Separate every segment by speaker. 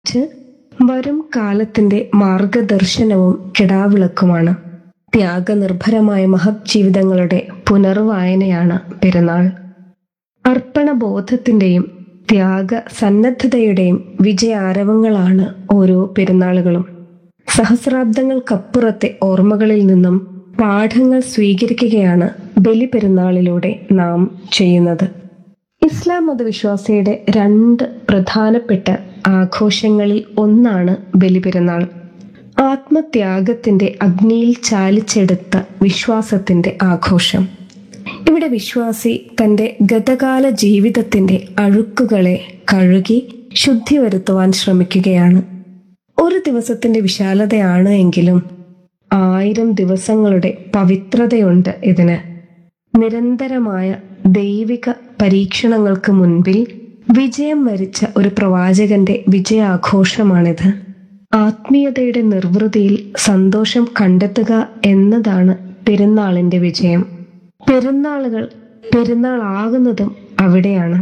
Speaker 1: മറിച്ച് വരും കാലത്തിന്റെ മാർഗദർശനവും കിടാവിളക്കുമാണ് ത്യാഗനിർഭരമായ മഹത് ജീവിതങ്ങളുടെ പുനർവായനയാണ് പെരുന്നാൾ അർപ്പണബോധത്തിന്റെയും ത്യാഗ സന്നദ്ധതയുടെയും വിജയാരവങ്ങളാണ് ഓരോ പെരുന്നാളുകളും സഹസ്രാബ്ദങ്ങൾക്കപ്പുറത്തെ ഓർമ്മകളിൽ നിന്നും പാഠങ്ങൾ സ്വീകരിക്കുകയാണ് ബലിപെരുന്നാളിലൂടെ നാം ചെയ്യുന്നത് ഇസ്ലാം മതവിശ്വാസിയുടെ രണ്ട് പ്രധാനപ്പെട്ട ആഘോഷങ്ങളിൽ ഒന്നാണ് ബലിപെരുന്നാൾ ആത്മത്യാഗത്തിന്റെ അഗ്നിയിൽ ചാലിച്ചെടുത്ത വിശ്വാസത്തിന്റെ ആഘോഷം ഇവിടെ വിശ്വാസി തന്റെ ഗതകാല ജീവിതത്തിന്റെ അഴുക്കുകളെ കഴുകി ശുദ്ധി വരുത്തുവാൻ ശ്രമിക്കുകയാണ് ഒരു ദിവസത്തിന്റെ വിശാലതയാണ് എങ്കിലും ആയിരം ദിവസങ്ങളുടെ പവിത്രതയുണ്ട് ഇതിന് നിരന്തരമായ ദൈവിക പരീക്ഷണങ്ങൾക്ക് മുൻപിൽ വിജയം വരിച്ച ഒരു പ്രവാചകന്റെ വിജയാഘോഷമാണിത് ആത്മീയതയുടെ നിർവൃതിയിൽ സന്തോഷം കണ്ടെത്തുക എന്നതാണ് പെരുന്നാളിന്റെ വിജയം പെരുന്നാളുകൾ പെരുന്നാളാകുന്നതും അവിടെയാണ്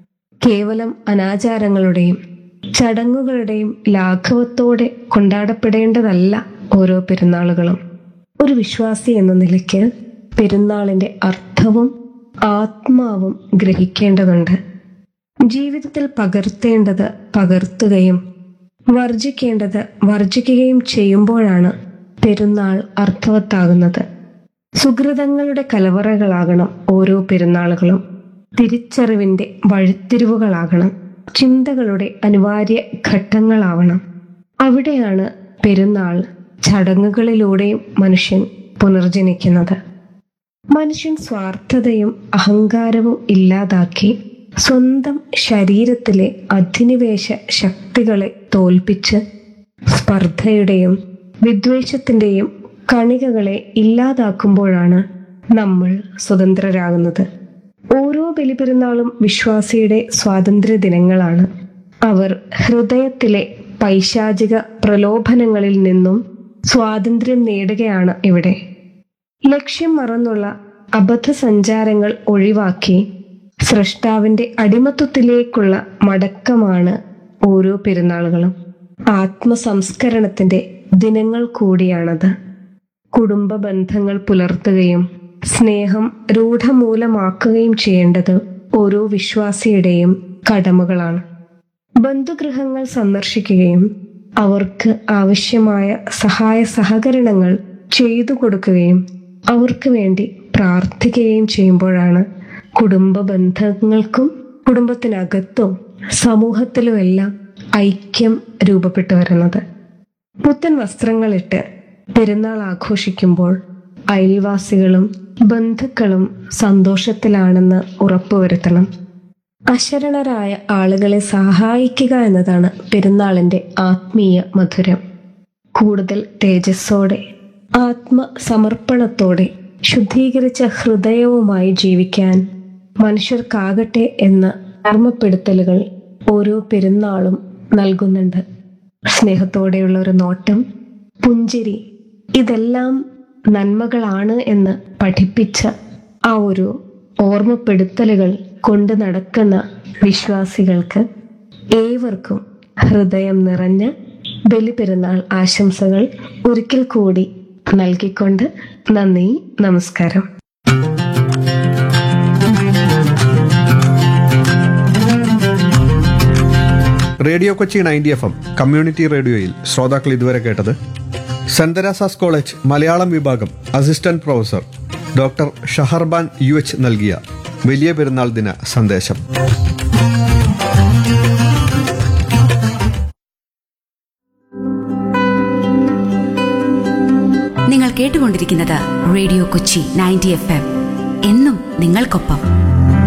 Speaker 1: കേവലം അനാചാരങ്ങളുടെയും ചടങ്ങുകളുടെയും ലാഘവത്തോടെ കൊണ്ടാടപ്പെടേണ്ടതല്ല ഓരോ പെരുന്നാളുകളും ഒരു വിശ്വാസി എന്ന നിലയ്ക്ക് പെരുന്നാളിന്റെ അർത്ഥവും ആത്മാവും ഗ്രഹിക്കേണ്ടതുണ്ട് ജീവിതത്തിൽ പകർത്തേണ്ടത് പകർത്തുകയും വർജിക്കേണ്ടത് വർജിക്കുകയും ചെയ്യുമ്പോഴാണ് പെരുന്നാൾ അർത്ഥവത്താകുന്നത് സുഹൃതങ്ങളുടെ കലവറകളാകണം ഓരോ പെരുന്നാളുകളും തിരിച്ചറിവിന്റെ വഴിത്തിരിവുകളാകണം ചിന്തകളുടെ അനിവാര്യ ഘട്ടങ്ങളാവണം അവിടെയാണ് പെരുന്നാൾ ചടങ്ങുകളിലൂടെയും മനുഷ്യൻ പുനർജനിക്കുന്നത് മനുഷ്യൻ സ്വാർത്ഥതയും അഹങ്കാരവും ഇല്ലാതാക്കി സ്വന്തം ശരീരത്തിലെ അധിനിവേശ ശക്തികളെ തോൽപ്പിച്ച് സ്പർദ്ധയുടെയും വിദ്വേഷത്തിന്റെയും കണികകളെ ഇല്ലാതാക്കുമ്പോഴാണ് നമ്മൾ സ്വതന്ത്രരാകുന്നത് ഓരോ ബലിപെരുന്നാളും വിശ്വാസിയുടെ സ്വാതന്ത്ര്യ ദിനങ്ങളാണ് അവർ ഹൃദയത്തിലെ പൈശാചിക പ്രലോഭനങ്ങളിൽ നിന്നും സ്വാതന്ത്ര്യം നേടുകയാണ് ഇവിടെ ലക്ഷ്യം മറന്നുള്ള അബദ്ധ സഞ്ചാരങ്ങൾ ഒഴിവാക്കി സൃഷ്ടാവിന്റെ അടിമത്വത്തിലേക്കുള്ള മടക്കമാണ് ഓരോ പെരുന്നാളുകളും ആത്മസംസ്കരണത്തിന്റെ ദിനങ്ങൾ കൂടിയാണത് കുടുംബ ബന്ധങ്ങൾ പുലർത്തുകയും സ്നേഹം രൂഢമൂലമാക്കുകയും ചെയ്യേണ്ടത് ഓരോ വിശ്വാസിയുടെയും കടമകളാണ് ബന്ധുഗൃഹങ്ങൾ സന്ദർശിക്കുകയും അവർക്ക് ആവശ്യമായ സഹായ സഹകരണങ്ങൾ ചെയ്തു കൊടുക്കുകയും അവർക്ക് വേണ്ടി പ്രാർത്ഥിക്കുകയും ചെയ്യുമ്പോഴാണ് കുടുംബ ബന്ധങ്ങൾക്കും കുടുംബത്തിനകത്തും സമൂഹത്തിലുമെല്ലാം ഐക്യം രൂപപ്പെട്ടു വരുന്നത് പുത്തൻ വസ്ത്രങ്ങളിട്ട് പെരുന്നാൾ ആഘോഷിക്കുമ്പോൾ അയൽവാസികളും ബന്ധുക്കളും സന്തോഷത്തിലാണെന്ന് ഉറപ്പുവരുത്തണം അശരണരായ ആളുകളെ സഹായിക്കുക എന്നതാണ് പെരുന്നാളിന്റെ ആത്മീയ മധുരം കൂടുതൽ തേജസ്സോടെ ആത്മസമർപ്പണത്തോടെ ശുദ്ധീകരിച്ച ഹൃദയവുമായി ജീവിക്കാൻ മനുഷ്യർക്കാകട്ടെ എന്ന ഓർമ്മപ്പെടുത്തലുകൾ ഓരോ പെരുന്നാളും നൽകുന്നുണ്ട് സ്നേഹത്തോടെയുള്ള ഒരു നോട്ടം പുഞ്ചിരി ഇതെല്ലാം നന്മകളാണ് എന്ന് പഠിപ്പിച്ച ആ ഒരു ഓർമ്മപ്പെടുത്തലുകൾ കൊണ്ട് നടക്കുന്ന വിശ്വാസികൾക്ക് ഏവർക്കും ഹൃദയം നിറഞ്ഞ ബലിപെരുന്നാൾ ആശംസകൾ ഒരിക്കൽ കൂടി നൽകിക്കൊണ്ട് നന്ദി നമസ്കാരം
Speaker 2: radio Kochi ninety F M community റേഡിയോയിൽ ശ്രോതാക്കൾ ഇതുവരെ കേട്ടത് സെന്റ് തെരേസാസ് കോളേജ് മലയാളം വിഭാഗം assistant professor doctor Shaharban U H നൽകിയ വലിയ പെരുന്നാൾ ദിന സന്ദേശം
Speaker 3: നിങ്ങൾ കേട്ടുകൊണ്ടിരിക്കുന്നത് radio Kochi ninety F M എന്നും നിങ്ങൾക്കൊപ്പം